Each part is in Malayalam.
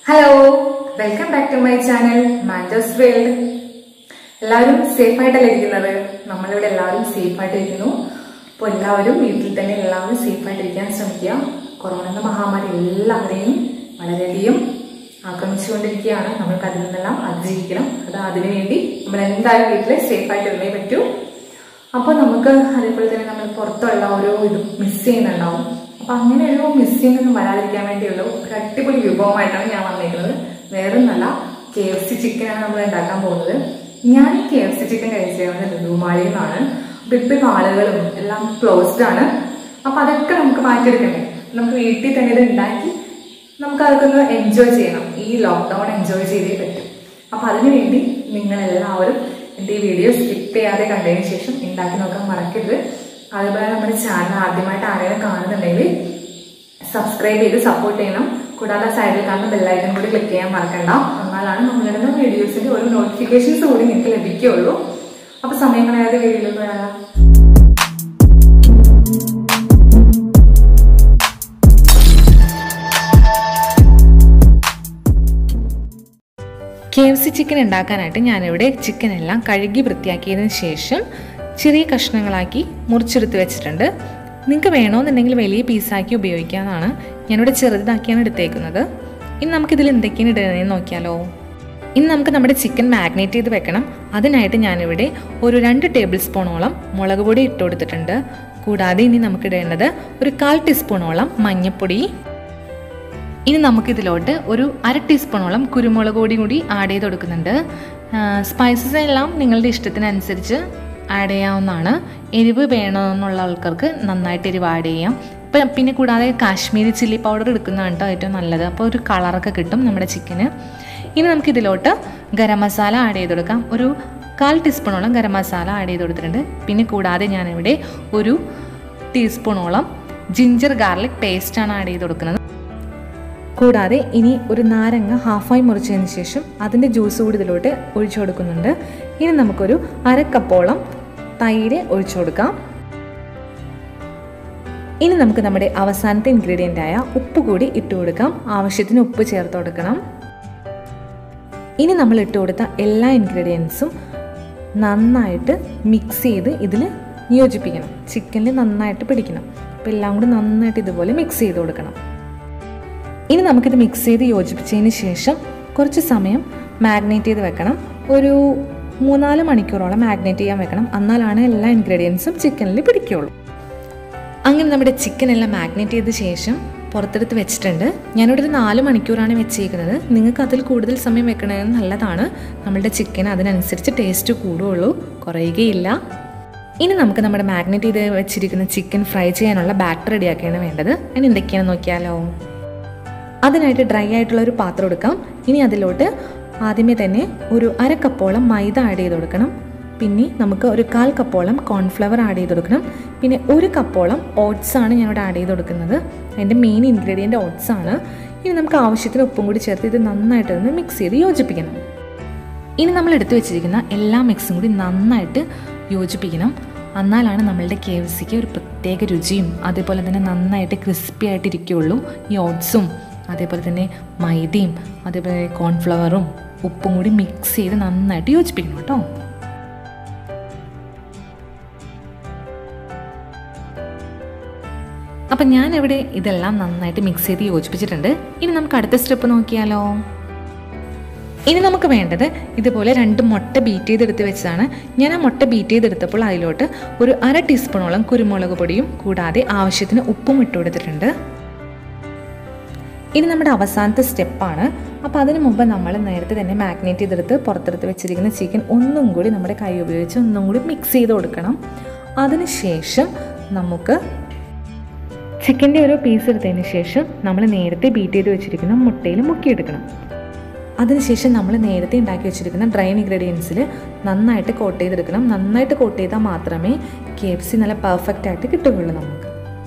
hello welcome back to my channel Mando's world എല്ലാവരും സേഫ് ആയിട്ടല്ലേ ഇരിക്കുന്നത് നമ്മളിവിടെ എല്ലാവരും സേഫ് ആയിട്ടിരിക്കുന്നു അപ്പോൾ എല്ലാവരും വീട്ടിൽ തന്നെ എല്ലാവരും സേഫ് ആയിട്ടിരിക്കാൻ ശ്രമിക്കുക കൊറോണ എന്ന മഹാമാരി എല്ലാവരെയും വളരെയധികം ആക്രമിച്ചുകൊണ്ടിരിക്കുകയാണ് നമ്മൾക്ക് അതിൽ നിന്നെല്ലാം അതിജീവിക്കണം അത് അതിനുവേണ്ടി നമ്മൾ എന്തായാലും വീട്ടിൽ സേഫ് ആയിട്ടിരുന്നേ പറ്റൂ അപ്പോൾ നമുക്ക് അതേപോലെ തന്നെ നമ്മൾ പുറത്തുള്ള ഓരോ ഇതും മിസ് ചെയ്യുന്നുണ്ടാവും അപ്പൊ അങ്ങനെ ഒരു മിസ്സിംഗ് ഒന്നും വരാതിരിക്കാൻ വേണ്ടിയുള്ള ഒരു അടിപൊളി വിഭവമായിട്ടാണ് ഞാൻ വന്നേക്കുന്നത് വേറെ നല്ല കെ എഫ് സി ചിക്കനാണ് നമ്മൾ ഉണ്ടാക്കാൻ പോകുന്നത് ഞാൻ ഈ കെ എഫ് സി ചിക്കൻ കഴിച്ചത് ലുലുമാളിയിൽ നിന്നാണ് അപ്പൊ ഇപ്പൊ ഇപ്പൊ ആളുകളും എല്ലാം ക്ലോസ്ഡ് ആണ് അപ്പൊ അതൊക്കെ നമുക്ക് മാറ്റിയെടുക്കണ്ടേ നമുക്ക് വീട്ടിൽ തന്നെ ഇത് ഉണ്ടാക്കി നമുക്ക് അതൊക്കെ ഒന്ന് എൻജോയ് ചെയ്യണം ഈ ലോക്ക്ഡൌൺ എൻജോയ് ചെയ്തേ പറ്റും അപ്പൊ അതിനുവേണ്ടി നിങ്ങൾ എല്ലാവരും എൻ്റെ ഈ വീഡിയോ സ്കിപ്പ് ചെയ്യാതെ കണ്ടതിന് ശേഷം ഉണ്ടാക്കി നോക്കാൻ മറക്കരുത് അതുപോലെ നമ്മുടെ ചാനൽ ആദ്യമായിട്ട് ആരെങ്കിലും കാണുന്നുണ്ടെങ്കിൽ സബ്സ്ക്രൈബ് ചെയ്ത് സപ്പോർട്ട് ചെയ്യണം കൂടാതെ സൈഡിൽ കാണുന്ന ബെല്ലൈക്കൺ കൂടി ക്ലിക്ക് ചെയ്യാൻ മറക്കണ്ട എന്നാലാണ് നമ്മളിടുന്ന വീഡിയോസിന്റെ ഒരു നോട്ടിഫിക്കേഷൻസ് കൂടി നിങ്ങൾക്ക് ലഭിക്കുകയുള്ളൂ അപ്പൊ സമയം കളയാതെ വീഡിയോയിലേക്ക് വരാം കെ എഫ് സി ചിക്കൻ ഉണ്ടാക്കാനായിട്ട് ഞാനിവിടെ ചിക്കൻ എല്ലാം കഴുകി വൃത്തിയാക്കിയതിന് ശേഷം ചെറിയ കഷ്ണങ്ങളാക്കി മുറിച്ചെടുത്ത് വെച്ചിട്ടുണ്ട് നിങ്ങൾക്ക് വേണമെന്നുണ്ടെങ്കിൽ വലിയ പീസാക്കി ഉപയോഗിക്കാമെന്നാണ് ഞാനിവിടെ ചെറുതാക്കിയാണ് എടുത്തേക്കുന്നത് ഇനി നമുക്കിതിൽ എന്തൊക്കെയാണ് ഇടുന്നതെന്ന് നോക്കിയാലോ ഇനി നമുക്ക് നമ്മുടെ ചിക്കൻ മാഗ്നേറ്റ് ചെയ്ത് വെക്കണം അതിനായിട്ട് ഞാനിവിടെ ഒരു രണ്ട് ടേബിൾ സ്പൂണോളം മുളക് പൊടി ഇട്ട് കൊടുത്തിട്ടുണ്ട് കൂടാതെ ഇനി നമുക്ക് ഇടേണ്ടത് ഒരു കാൽ ടീസ്പൂണോളം മഞ്ഞൾപ്പൊടി ഇനി നമുക്കിതിലോട്ട് ഒരു അര ടീസ്പൂണോളം കുരുമുളക് പൊടി കൂടി ആഡ് ചെയ്ത് കൊടുക്കുന്നുണ്ട് സ്പൈസസ് എല്ലാം നിങ്ങളുടെ ഇഷ്ടത്തിനനുസരിച്ച് ആഡ് ചെയ്യാവുന്നതാണ് എരിവ് വേണമെന്നുള്ള ആൾക്കാർക്ക് നന്നായിട്ട് എരിവ് ആഡ് ചെയ്യാം ഇപ്പം പിന്നെ കൂടാതെ കാശ്മീരി ചില്ലി പൗഡർ എടുക്കുന്നതാണ് കേട്ടോ ഏറ്റവും നല്ലത് അപ്പോൾ ഒരു കളറൊക്കെ കിട്ടും നമ്മുടെ ചിക്കന് ഇനി നമുക്കിതിലോട്ട് ഗരം മസാല ആഡ് ചെയ്ത് കൊടുക്കാം ഒരു കാൽ ടീസ്പൂണോളം ഗരം മസാല ആഡ് ചെയ്ത് കൊടുത്തിട്ടുണ്ട് പിന്നെ കൂടാതെ ഞാനിവിടെ ഒരു ടീസ്പൂണോളം ജിഞ്ചർ ഗാർലിക് പേസ്റ്റാണ് ആഡ് ചെയ്ത് കൊടുക്കുന്നത് കൂടാതെ ഇനി ഒരു നാരങ്ങ ഹാഫായി മുറിച്ചതിന് ശേഷം അതിൻ്റെ ജ്യൂസ് കൂടി ഇതിലോട്ട് ഒഴിച്ചു കൊടുക്കുന്നുണ്ട് ഇനി നമുക്കൊരു അരക്കപ്പോളം തൈര് ഒഴിച്ചു കൊടുക്കാം ഇനി നമുക്ക് നമ്മുടെ അവസാനത്തെ ഇൻഗ്രീഡിയൻ്റ് ആയ ഉപ്പ് കൂടി ഇട്ട് കൊടുക്കാം ആവശ്യത്തിന് ഉപ്പ് ചേർത്ത് കൊടുക്കണം ഇനി നമ്മൾ ഇട്ട് കൊടുത്ത എല്ലാ ഇൻഗ്രീഡിയൻസും നന്നായിട്ട് മിക്സ് ചെയ്ത് ഇതിൽ നിയോജിപ്പിക്കണം ചിക്കനിൽ നന്നായിട്ട് പിടിക്കണം അപ്പോൾ എല്ലാം കൂടി നന്നായിട്ട് ഇതുപോലെ മിക്സ് ചെയ്ത് കൊടുക്കണം ഇനി നമുക്കിത് മിക്സ് ചെയ്ത് യോജിപ്പിച്ചതിന് ശേഷം കുറച്ച് സമയം മാഗ്നേറ്റ് ചെയ്ത് വെക്കണം ഒരു മൂന്നാല് മണിക്കൂറോളം മാഗ്നേറ്റ് ചെയ്യാൻ വെക്കണം എന്നാലാണ് എല്ലാ ഇൻഗ്രീഡിയൻസും ചിക്കനിൽ പിടിക്കുകയുള്ളൂ അങ്ങനെ നമ്മുടെ ചിക്കൻ എല്ലാം മാഗ്നേറ്റ് ചെയ്ത ശേഷം പുറത്തെടുത്ത് വെച്ചിട്ടുണ്ട് ഞാനിവിടെ ഒരു നാല് മണിക്കൂറാണ് വെച്ചേക്കുന്നത് നിങ്ങൾക്ക് അതിൽ കൂടുതൽ സമയം വെക്കണമെന്ന് നല്ലതാണ് നമ്മളുടെ ചിക്കൻ അതിനനുസരിച്ച് ടേസ്റ്റ് കൂടുകയുള്ളൂ കുറയുകയില്ല ഇനി നമുക്ക് നമ്മുടെ മാഗ്നേറ്റ് ചെയ്ത് വെച്ചിരിക്കുന്ന ചിക്കൻ ഫ്രൈ ചെയ്യാനുള്ള ബാറ്റർ റെഡിയാക്കിയാണ് വേണ്ടത് അതിന് എന്തൊക്കെയാണെന്ന് നോക്കിയാലോ അതിനായിട്ട് ഡ്രൈ ആയിട്ടുള്ള ഒരു പാത്രം എടുക്കാം ഇനി അതിലോട്ട് ആദ്യമേ തന്നെ ഒരു അര കപ്പോളം മൈദ ആഡ് ചെയ്ത് കൊടുക്കണം പിന്നെ നമുക്ക് ഒരു കാൽ കപ്പോളം കോൺഫ്ലവർ ആഡ് ചെയ്ത് കൊടുക്കണം പിന്നെ ഒരു കപ്പോളം ഓട്സ് ആണ് ഞാനിവിടെ ആഡ് ചെയ്ത് കൊടുക്കുന്നത് അതിൻ്റെ മെയിൻ ഇൻഗ്രീഡിയൻറ്റ് ഓട്സ് ആണ് ഇനി നമുക്ക് ആവശ്യത്തിന് ഉപ്പും കൂടി ചേർത്ത് ഇത് നന്നായിട്ട് ഒന്ന് മിക്സ് ചെയ്ത് യോജിപ്പിക്കണം ഇനി നമ്മൾ എടുത്തു വെച്ചിരിക്കുന്ന എല്ലാ മിക്സും കൂടി നന്നായിട്ട് യോജിപ്പിക്കണം എന്നാലാണ് നമ്മളുടെ കെ എഫ് സിക്ക് ഒരു പ്രത്യേക രുചിയും അതേപോലെ തന്നെ നന്നായിട്ട് ക്രിസ്പി ആയിട്ട് ഇരിക്കുകയുള്ളൂ ഈ ഓട്സും അതേപോലെ തന്നെ മൈദയും അതേപോലെ കോൺഫ്ലവറും ഉപ്പും കൂടി മിക്സ് ചെയ്ത് നന്നായിട്ട് യോജിപ്പിക്കണം കേട്ടോ അപ്പം ഞാനിവിടെ ഇതെല്ലാം നന്നായിട്ട് മിക്സ് ചെയ്ത് യോജിപ്പിച്ചിട്ടുണ്ട് ഇനി നമുക്ക് അടുത്ത സ്റ്റെപ്പ് നോക്കിയാലോ ഇനി നമുക്ക് വേണ്ടത് ഇതുപോലെ രണ്ട് മുട്ട ബീറ്റ് ചെയ്തെടുത്ത് വെച്ചതാണ് ഞാൻ ആ മുട്ട ബീറ്റ് ചെയ്തെടുത്തപ്പോൾ അതിലോട്ട് ഒരു അര ടീസ്പൂണോളം കുരുമുളക് പൊടിയും കൂടാതെ ആവശ്യത്തിന് ഉപ്പും ഇട്ട് കൊടുത്തിട്ടുണ്ട് ഇനി നമ്മുടെ അവസാനത്തെ സ്റ്റെപ്പാണ് അപ്പോൾ അതിന് മുമ്പ് നമ്മൾ നേരത്തെ തന്നെ മാഗ്നേറ്റ് ചെയ്തെടുത്ത് പുറത്തെടുത്ത് വെച്ചിരിക്കുന്ന ചിക്കൻ ഒന്നും കൂടി നമ്മുടെ കൈ ഉപയോഗിച്ച് ഒന്നും കൂടി മിക്സ് ചെയ്ത് കൊടുക്കണം അതിനുശേഷം നമുക്ക് ചിക്കൻ്റെ ഒരു പീസ് എടുത്തതിന് ശേഷം നമ്മൾ നേരത്തെ ബീറ്റ് ചെയ്ത് വെച്ചിരിക്കുന്ന മുട്ടയിൽ മുക്കിയെടുക്കണം അതിനുശേഷം നമ്മൾ നേരത്തെ ഉണ്ടാക്കി വെച്ചിരിക്കുന്ന ഡ്രൈ ഇൻഗ്രീഡിയൻസിൽ നന്നായിട്ട് കോട്ട് ചെയ്തെടുക്കണം നന്നായിട്ട് കോട്ട് ചെയ്താൽ മാത്രമേ കെ എഫ് സി നല്ല പെർഫെക്റ്റ് ആയിട്ട് കിട്ടുകയുള്ളൂ നമുക്ക്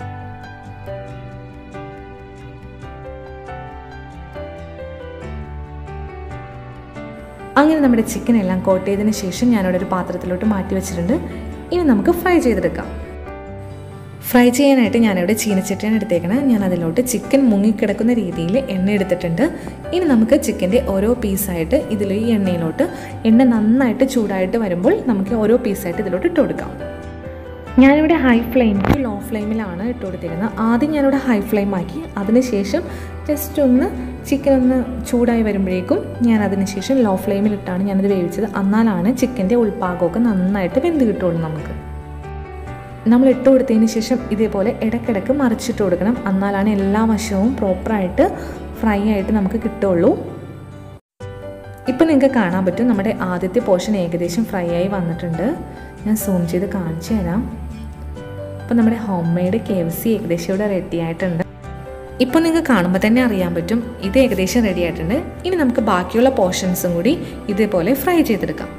അങ്ങനെ നമ്മുടെ ചിക്കൻ എല്ലാം കോട്ട് ചെയ്തതിന് ശേഷം ഞാനിവിടെ ഒരു പാത്രത്തിലോട്ട് മാറ്റി വെച്ചിട്ടുണ്ട് ഇനി നമുക്ക് ഫ്രൈ ചെയ്തെടുക്കാം ഫ്രൈ ചെയ്യാനായിട്ട് ഞാനിവിടെ ചീനച്ചട്ടിയാണ് എടുത്തേക്കണത് ഞാൻ അതിലോട്ട് ചിക്കൻ മുങ്ങിക്കിടക്കുന്ന രീതിയിൽ എണ്ണ എടുത്തിട്ടുണ്ട് ഇനി നമുക്ക് ചിക്കൻ്റെ ഓരോ പീസായിട്ട് ഇതിൽ ഈ എണ്ണയിലോട്ട് എണ്ണ നന്നായിട്ട് ചൂടായിട്ട് വരുമ്പോൾ നമുക്ക് ഓരോ പീസായിട്ട് ഇതിലോട്ട് ഇട്ട് കൊടുക്കാം ഞാനിവിടെ ഹൈ ഫ്ലെയിം ടു ലോ ഫ്ലെയിമിലാണ് ഇട്ട് കൊടുത്തിരുന്നത് ആദ്യം ഞാനിവിടെ ഹൈ ഫ്ലെയിം ആക്കി അതിനുശേഷം ജസ്റ്റ് ഒന്ന് ചിക്കൻ ഒന്ന് ചൂടായി വരുമ്പോഴേക്കും ഞാൻ അതിനുശേഷം ലോ ഫ്ലെയിമിലിട്ടാണ് ഞാനത് വേവിച്ചത് എന്നാലാണ് ചിക്കൻ്റെ ഉൾഭാഗമൊക്കെ നന്നായിട്ട് വെന്ത് കിട്ടുള്ളൂ നമുക്ക് നമ്മൾ ഇട്ട് കൊടുത്തതിന് ശേഷം ഇതേപോലെ ഇടയ്ക്കിടയ്ക്ക് മറിച്ചിട്ട് കൊടുക്കണം എന്നാലാണ് എല്ലാ വശവും പ്രോപ്പറായിട്ട് ഫ്രൈ ആയിട്ട് നമുക്ക് കിട്ടുള്ളൂ ഇപ്പം നിങ്ങൾക്ക് കാണാൻ പറ്റും നമ്മുടെ ആദ്യത്തെ പോർഷൻ ഏകദേശം ഫ്രൈ ആയി വന്നിട്ടുണ്ട് ഞാൻ സൂം ചെയ്ത് കാണിച്ചു തരാം അപ്പോൾ നമ്മുടെ home made K F C ഏകദേശം ഇവിടെ റെഡി ആയിട്ടുണ്ട് ഇപ്പോൾ നിങ്ങൾക്ക് കാണുമ്പോൾ തന്നെ അറിയാൻ പറ്റും ഇത് ഏകദേശം റെഡി ആയിട്ടുണ്ട് ഇനി നമുക്ക് ബാക്കിയുള്ള പോർഷൻസും കൂടി ഇതേപോലെ ഫ്രൈ ചെയ്തെടുക്കാം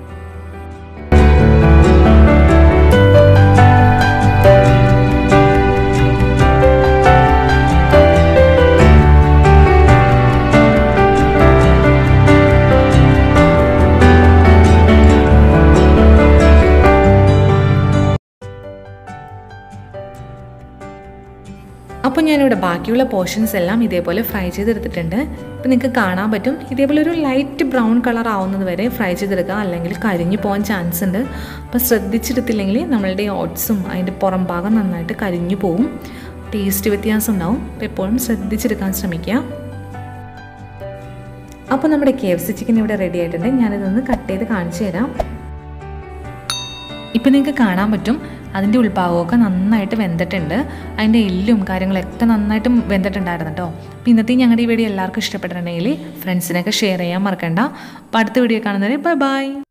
അപ്പോൾ ഞാനിവിടെ ബാക്കിയുള്ള പോർഷൻസ് എല്ലാം ഇതേപോലെ ഫ്രൈ ചെയ്തെടുത്തിട്ടുണ്ട് ഇപ്പോൾ നിങ്ങൾക്ക് കാണാൻ പറ്റും ഇതേപോലെ ഒരു ലൈറ്റ് ബ്രൗൺ കളർ ആവുന്നത് വരെ ഫ്രൈ ചെയ്തെടുക്കുക അല്ലെങ്കിൽ കരിഞ്ഞു പോകാൻ ചാൻസ് ഉണ്ട് അപ്പോൾ ശ്രദ്ധിച്ചെടുത്തില്ലെങ്കിൽ നമ്മളുടെ ഓട്സും അതിൻ്റെ പുറം ഭാഗം നന്നായിട്ട് കരിഞ്ഞു പോവും ടേസ്റ്റ് വ്യത്യാസം ഉണ്ടാവും അപ്പോൾ എപ്പോഴും ശ്രദ്ധിച്ചെടുക്കാൻ ശ്രമിക്കുക അപ്പോൾ നമ്മുടെ കെ എഫ് സി ചിക്കൻ ഇവിടെ റെഡി ആയിട്ടുണ്ട് ഞാനിതൊന്ന് കട്ട് ചെയ്ത് കാണിച്ചു തരാം ഇപ്പം നിങ്ങൾക്ക് കാണാൻ പറ്റും അതിൻ്റെ ഉൾഭാഗമൊക്കെ നന്നായിട്ട് വെന്തിട്ടുണ്ട് അതിൻ്റെ എല്ലും കാര്യങ്ങളൊക്കെ നന്നായിട്ട് വെന്തിട്ടുണ്ടായിരുന്നു കേട്ടോ അപ്പോൾ ഇന്നത്തെ ഞങ്ങളുടെ ഈ വീഡിയോ എല്ലാവർക്കും ഇഷ്ടപ്പെട്ടിട്ടുണ്ടെങ്കിൽ ഫ്രണ്ട്സിനൊക്കെ ഷെയർ ചെയ്യാൻ മറക്കണ്ട അപ്പോൾ അടുത്ത വീഡിയോ കാണുന്നവരെ ബൈ ബൈ